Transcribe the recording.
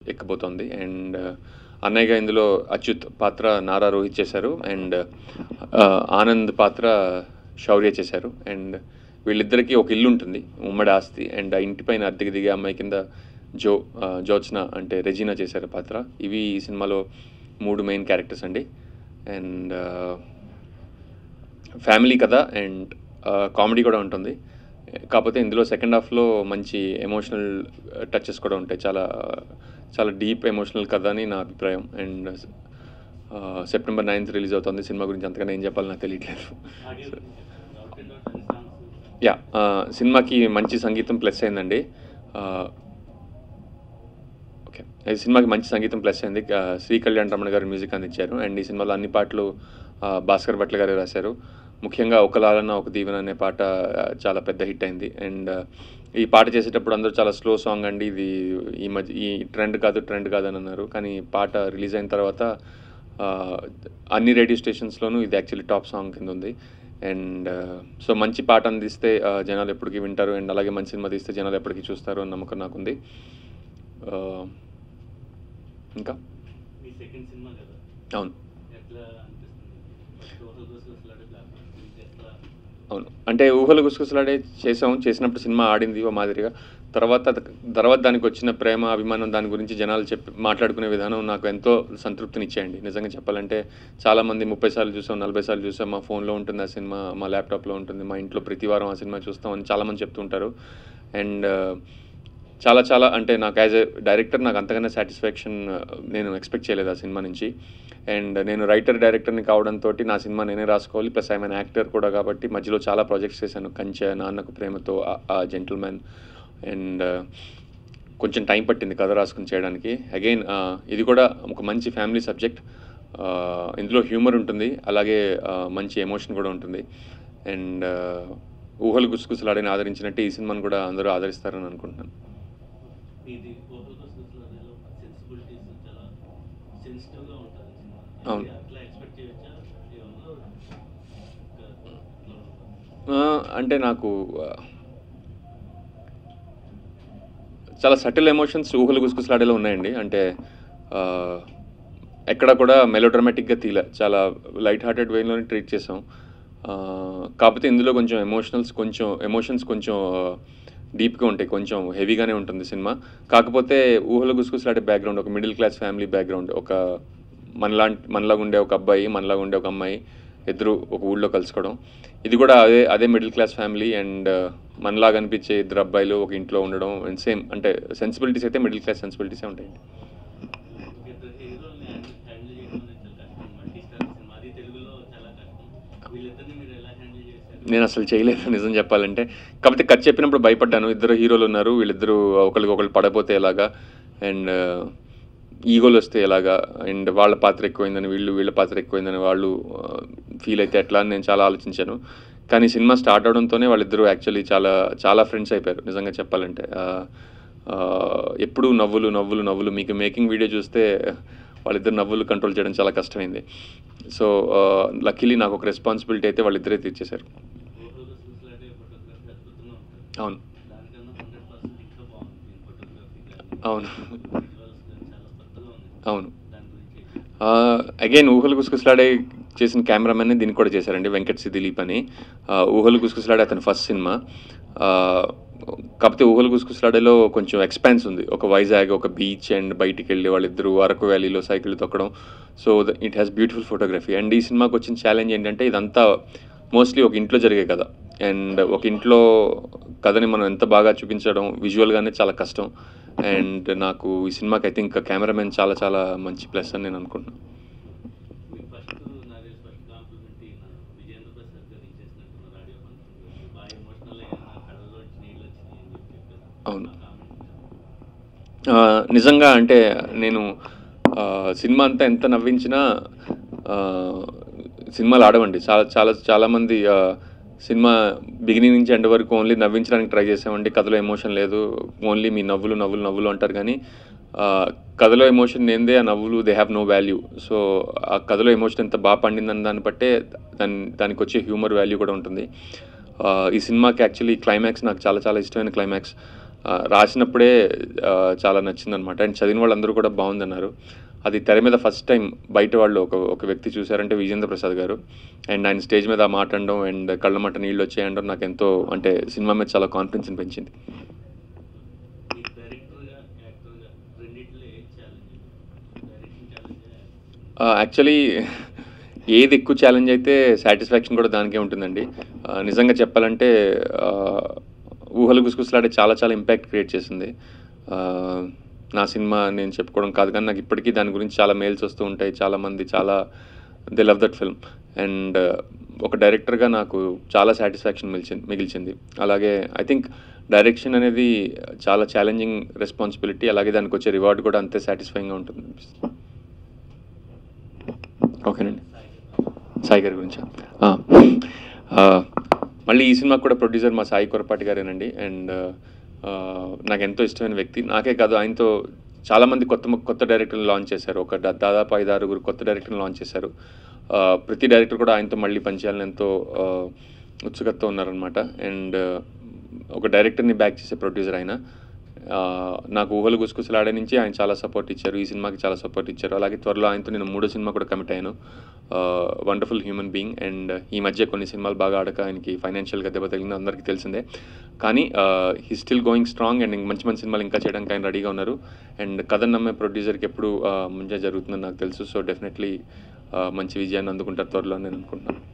ఎక్కబోతోంది and అన్నయ్యగా ఇందులో అచ్యుత్ పాత్ర నారా రోహిత్ చేశారు అండ్ ఆనంద్ పాత్ర శౌర్య చేశారు అండ్ వీళ్ళిద్దరికీ ఒక ఇల్లు ఉంటుంది ఉమ్మడి ఆస్తి అండ్ ఆ ఇంటి పైన అద్దెకి దిగే అమ్మాయి కింద జో ఆ, జ్యోత్స్న అంటే రెజీనా చేశారు పాత్ర ఇవి ఈ సినిమాలో మూడు మెయిన్ క్యారెక్టర్స్ అండి అండ్ ఫ్యామిలీ కథ అండ్ కామెడీ కూడా ఉంటుంది కాకపోతే ఇందులో సెకండ్ హాఫ్లో మంచి ఎమోషనల్ టచెస్ కూడా ఉంటాయి చాలా చాలా డీప్ ఎమోషనల్ కథ అని నా అభిప్రాయం అండ్ సెప్టెంబర్ నైన్త్ రిలీజ్ అవుతుంది సినిమా గురించి అంతగానే ఏం చెప్పాలో నాకు తెలియట్లేదు యా సినిమాకి మంచి సంగీతం ప్లస్ అయిందండి ఓకే ఈ సినిమాకి మంచి సంగీతం ప్లస్ అయింది ఆ, శ్రీ కళ్యాణ్ రమణ గారు మ్యూజిక్ అందించారు అండ్ ఈ సినిమాలో అన్ని పాటలు ఆ, భాస్కర్ భట్ల గారే రాశారు ముఖ్యంగా ఒక లాలన్న ఒక దీవెన అనే పాట ఆ, చాలా పెద్ద హిట్ అయింది అండ్ ఆ, ఈ పాట చేసేటప్పుడు అందరూ చాలా స్లో సాంగ్ అండి ఇది ఈ మధ్య ఈ ట్రెండ్ కాదు ట్రెండ్ కాదు అని అన్నారు కానీ పాట రిలీజ్ అయిన తర్వాత ఆ, అన్ని రేడియో స్టేషన్స్లోనూ ఇది యాక్చువల్లీ టాప్ సాంగ్ కింద ఉంది అండ్ సో మంచి పాట అందిస్తే ఆ, జనాలు ఎప్పటికీ వింటారు అండ్ అలాగే మంచి సినిమా తీస్తే జనాలు ఎప్పటికీ చూస్తారు అని నమ్మకం నాకుంది ఆ, ఇంకా మీ సెకండ్ సినిమా కదా అవును ఎట్లా అనిపిస్తుంది ఫస్ట్ ఒక గుసగుసలాడే బ్లాక్ బస్టర్ ఎట్లా అవును అంటే ఊహలు గుసగుసలాడే చేసాం చేసినప్పుడు సినిమా ఆడింది ఓ మాదిరిగా తర్వాత తర్వాత దానికి వచ్చిన ప్రేమ అభిమానం దాని గురించి జనాలు చెప్పి మాట్లాడుకునే విధానం నాకు ఎంతో సంతృప్తినిచ్చేయండి నిజంగా చెప్పాలంటే చాలామంది ముప్పై సార్లు చూసాం నలభై సార్లు చూసాం మా ఫోన్లో ఉంటుంది ఆ సినిమా మా ల్యాప్టాప్లో ఉంటుంది మా ఇంట్లో ప్రతి వారం ఆ సినిమా చూస్తాం అని చాలామంది చెప్తుంటారు అండ్ చాలా చాలా అంటే నాకు యాజ్ ఎ డైరెక్టర్ నాకు అంతగానే సాటిస్ఫాక్షన్ నేను ఎక్స్పెక్ట్ చేయలేదు ఆ సినిమా నుంచి అండ్ నేను రైటర్ డైరెక్టర్ని కావడంతో నా సినిమా నేనే రాసుకోవాలి ప్లస్ ఐ మీన్ యాక్టర్ కూడా కాబట్టి మధ్యలో చాలా ప్రాజెక్ట్స్ చేశాను కంచె నాన్నకు ప్రేమతో ఆ- ఆ జెంటిల్మెన్ అండ్ కొంచెం టైం పట్టింది కథ రాసుకుని చేయడానికి అగైన్ ఇది కూడా ఒక మంచి ఫ్యామిలీ సబ్జెక్ట్ ఇందులో హ్యూమర్ ఉంటుంది అలాగే ఆ, మంచి ఎమోషన్ కూడా ఉంటుంది అండ్ ఊహలు గుసగుసలాడిని ఆదరించినట్టు ఈ సినిమాను కూడా అందరూ ఆదరిస్తారని అనుకుంటున్నాను ఇది ఓహల్ గుసగుసలాడేలో సెన్సిబిలిటీస్ చాలా సెన్సిటివ్గా ఉంటుంది సినిమా అవును. అది అట్లా ఎక్స్పెక్ట్ చేయొచ్చా ఏమన్నా ఇంకా అట్లా ఆ, అంటే నాకు ఆ, చాలా సటిల్ ఎమోషన్స్ ఊహలు గుసగుసలాడేలో ఉన్నాయండి అంటే ఆ, ఎక్కడ కూడా మెలోడ్రమాటిక్గా తీలే చాలా లైట్ హార్టెడ్ వేలోనే ట్రీట్ చేసాం ఆ, కాకపోతే ఇందులో కొంచెం ఎమోషనల్స్ కొంచెం ఎమోషన్స్ కొంచెం డీప్గా ఉంటాయి కొంచెం హెవీగానే ఉంటుంది సినిమా కాకపోతే ఊహలు గుసగుసలాడే బ్యాక్గ్రౌండ్ ఒక మిడిల్ క్లాస్ ఫ్యామిలీ బ్యాక్గ్రౌండ్ ఒక మనలాంటి మనలాగా ఉండే ఒక అబ్బాయి మనలాగా ఉండే ఒక అమ్మాయి ఇద్దరు ఒక ఊళ్ళో కలుసుకోవడం ఇది కూడా అదే అదే మిడిల్ క్లాస్ ఫ్యామిలీ అండ్ మనలాగా అనిపించే ఇద్దరు అబ్బాయిలు ఒక ఇంట్లో ఉండడం అండ్ సేమ్ అంటే సెన్సిబిలిటీస్ అయితే మిడిల్ క్లాస్ సెన్సిబిలిటీసే ఉంటాయండి ఇద్దరు హీరోల్ని హ్యాండిల్ చేయడం అనేది చాలా కష్టం మల్టీ స్టార్ సినిమా అది తెలుగులో చాలా కష్టం వీళ్ళిద్దరిని మీరు ఎలా హ్యాండిల్ చేశారు నేను అసలు చేయలేదు నిజం చెప్పాలంటే కాకపోతే కట్ చెప్పినప్పుడు భయపడ్డాను ఇద్దరు హీరోలు ఉన్నారు వీళ్ళిద్దరూ ఒకరికి ఒకరు పడపోతే ఎలాగా అండ్ ఈగోలు వస్తే ఎలాగా అండ్ వాళ్ళ పాత్ర ఎక్కువైందని వీళ్ళు వీళ్ళ పాత్ర ఎక్కువైందని వాళ్ళు ఫీల్ అయితే ఎట్లా అని నేను చాలా ఆలోచించాను కానీ సినిమా స్టార్ట్ అవడంతోనే వాళ్ళిద్దరూ యాక్చువల్లీ చాలా చాలా ఫ్రెండ్స్ అయిపోయారు నిజంగా చెప్పాలంటే ఆ, ఆ, ఎప్పుడూ నవ్వులు నవ్వులు నవ్వులు మీకు మేకింగ్ వీడియో చూస్తే వాళ్ళిద్దరు నవ్వులు కంట్రోల్ చేయడం చాలా కష్టమైంది సో లక్కీలీ నాకు ఒక రెస్పాన్సిబిలిటీ అయితే వాళ్ళిద్దరే తీర్చేశారు ఓహల్ గుసగుసలాడే ఫోటోగ్రఫీ అద్భుతంగా ఉంటుంది అవును దానికన్నా హండ్రెడ్ పర్సెంట్ ఇంకా బాగుంది ఫోటోగ్రఫీ కానీ అవును విజువల్స్ కానీ చాలా కొత్తగా ఉంది అవును దాని గురించి అగైన్ ఊహలు గుసగుసలాడే చేసిన కెమెరామెన్ దీనికి కూడా చేశారండి వెంకట్ సి దిలీప్ అని ఆ, ఊహలు గుసగుసలాడే అతని ఫస్ట్ సినిమా ఆ, కాకపోతే ఊహలు గుసగుసలాడేలో కొంచెం ఎక్స్పాన్స్ ఉంది ఒక వైజాగ్ ఒక బీచ్ అండ్ బయటికి వెళ్ళి వాళ్ళిద్దరూ అరకు వ్యాలీలో సైకిల్ తొక్కడం so it has beautiful photography and ఈ సినిమాకి వచ్చిన ఛాలెంజ్ ఏంటంటే ఇదంతా మోస్ట్లీ ఒక ఇంట్లో జరిగే కథ అండ్ ఒక ఇంట్లో కథని మనం ఎంత బాగా చూపించడం విజువల్గానే చాలా కష్టం అండ్ నాకు ఈ సినిమాకి ఐ థింక్ కెమెరామెన్ చాలా చాలా మంచి ప్లస్ అని నేను అనుకుంటున్నాను మీకు ఫస్ట్ నా తెలిసి ఫస్ట్ కాంప్లిమెంట్ ఈయన విజేంద్ర ప్రసాద్ గారు ఇచ్చేసినట్టున్నారు ఆడియో ఫంక్షన్ బాగా ఎమోషనల్ అయిన నా కళ్ళలో వచ్చి నీళ్ళు వచ్చినాయి అని చెప్పి చెప్పారు అవును. ఆ comment. ఆ, నిజంగా అంటే నేను ఆ, సినిమా అంతా ఎంత నవ్వించినా ఆ, సినిమాలు ఆడవండి చాలా చాలా చాలామంది ఆ, సినిమా బిగినింగ్ నుంచి ఎండ్ వరకు ఓన్లీ నవ్వించడానికి ట్రై చేసామండి కథలో ఎమోషన్ లేదు ఓన్లీ మీ నవ్వులు నవ్వులు నవ్వులు అంటారు కానీ ఆ, కథలో ఎమోషన్ ఏందే ఆ నవ్వులు they have no value so ఆ కథలో ఎమోషన్ ఎంత బాగా పండిందని దాన్ని బట్టే దాని దానికి వచ్చే హ్యూమర్ వాల్యూ కూడా ఉంటుంది ఆ, ఈ సినిమాకి యాక్చువల్లీ క్లైమాక్స్ నాకు చాలా చాలా ఇష్టమైన క్లైమాక్స్ ఆ, రాసినప్పుడే ఆ, చాలా నచ్చిందనమాట అండ్ చదివిన వాళ్ళందరూ కూడా బాగుందన్నారు అది తెర మీద ఫస్ట్ టైం బయట వాళ్ళు ఒక ఒక వ్యక్తి చూశారంటే విజేంద్ర ప్రసాద్ గారు అండ్ ఆయన స్టేజ్ మీద మాట్లాడడం అండ్ కళ్ళ మట్ట నీళ్ళు వచ్చాయంటే నాకు ఎంతో అంటే సినిమా మీద చాలా కాన్ఫిడెన్స్ పెంచింది మీకు డైరెక్టర్గా యాక్టర్గా రెండిట్లో ఏం ఛాలెంజ్ డైరెక్షన్ ఛాలెంజ్ యాక్చువల్లీ ఏది ఎక్కువ ఛాలెంజ్ అయితే సాటిస్ఫాక్షన్ కూడా దానికే ఉంటుందండి ఆ, నిజంగా చెప్పాలంటే ఆ, ఊహలు గుసగుసలాడే చాలా చాలా ఇంపాక్ట్ క్రియేట్ చేసింది ఆ, నా సినిమా నేను చెప్పుకోవడం కాదు కానీ నాకు ఇప్పటికీ దాని గురించి చాలా మెయిల్స్ వస్తూ ఉంటాయి చాలామంది చాలా they love that film and ఒక డైరెక్టర్గా నాకు చాలా సాటిస్ఫాక్షన్ మిగిల్చింది మిగిల్చింది అలాగే ఐ థింక్ డైరెక్షన్ అనేది చాలా ఛాలెంజింగ్ రెస్పాన్సిబిలిటీ అలాగే దానికి వచ్చే రివార్డ్ కూడా అంతే సాటిస్ఫైయింగ్గా ఉంటుంది అనిపిస్తుంది ఓకేనండి సాయి గారి గురించా ఆ, ఆ, మళ్ళీ ఈ సినిమాకి కూడా ప్రొడ్యూసర్ మా సాయి కొరపాటి గారేనండి అండ్ నాకు ఎంతో ఇష్టమైన వ్యక్తి నాకే కాదు ఆయనతో చాలామంది కొత్త కొత్త డైరెక్టర్ని లాంచ్ చేశారు ఒక దా- దాదాపు ఐదు ఆరుగురు కొత్త డైరెక్టర్ని లాంచ్ చేశారు ఆ, ప్రతి డైరెక్టర్ కూడా ఆయనతో మళ్ళీ పనిచేయాలని ఎంతో ఆ, ఉత్సుకతతో ఉన్నారనమాట అండ్ ఒక డైరెక్టర్ని బ్యాక్ చేసే ప్రొడ్యూసర్ ఆయన ఆ, నాకు ఊహలు గుసగుసలాడే నుంచి ఆయన చాలా సపోర్ట్ ఇచ్చారు ఈ సినిమాకి చాలా సపోర్ట్ ఇచ్చారు అలాగే త్వరలో ఆయనతో నేను మూడో సినిమా కూడా కమిట్ అయ్యాను వండర్ఫుల్ హ్యూమన్ బీయింగ్ అండ్ ఈ మధ్య కొన్ని సినిమాలు బాగా ఆడక ఆయనకి ఫైనాన్షియల్గా దెబ్బ తగిలింది అందరికీ తెలిసిందే కానీ he still going strong and మంచి మంచి సినిమాలు ఇంకా చేయడానికి ఆయన రెడీగా ఉన్నారు అండ్ కథ నమ్మే ప్రొడ్యూసర్కి ఎప్పుడు మంచిగా జరుగుతుందని నాకు తెలుసు సో డెఫినెట్లీ మంచి విజయాన్ని అందుకుంటారు త్వరలో అని నేను అనుకుంటున్నాను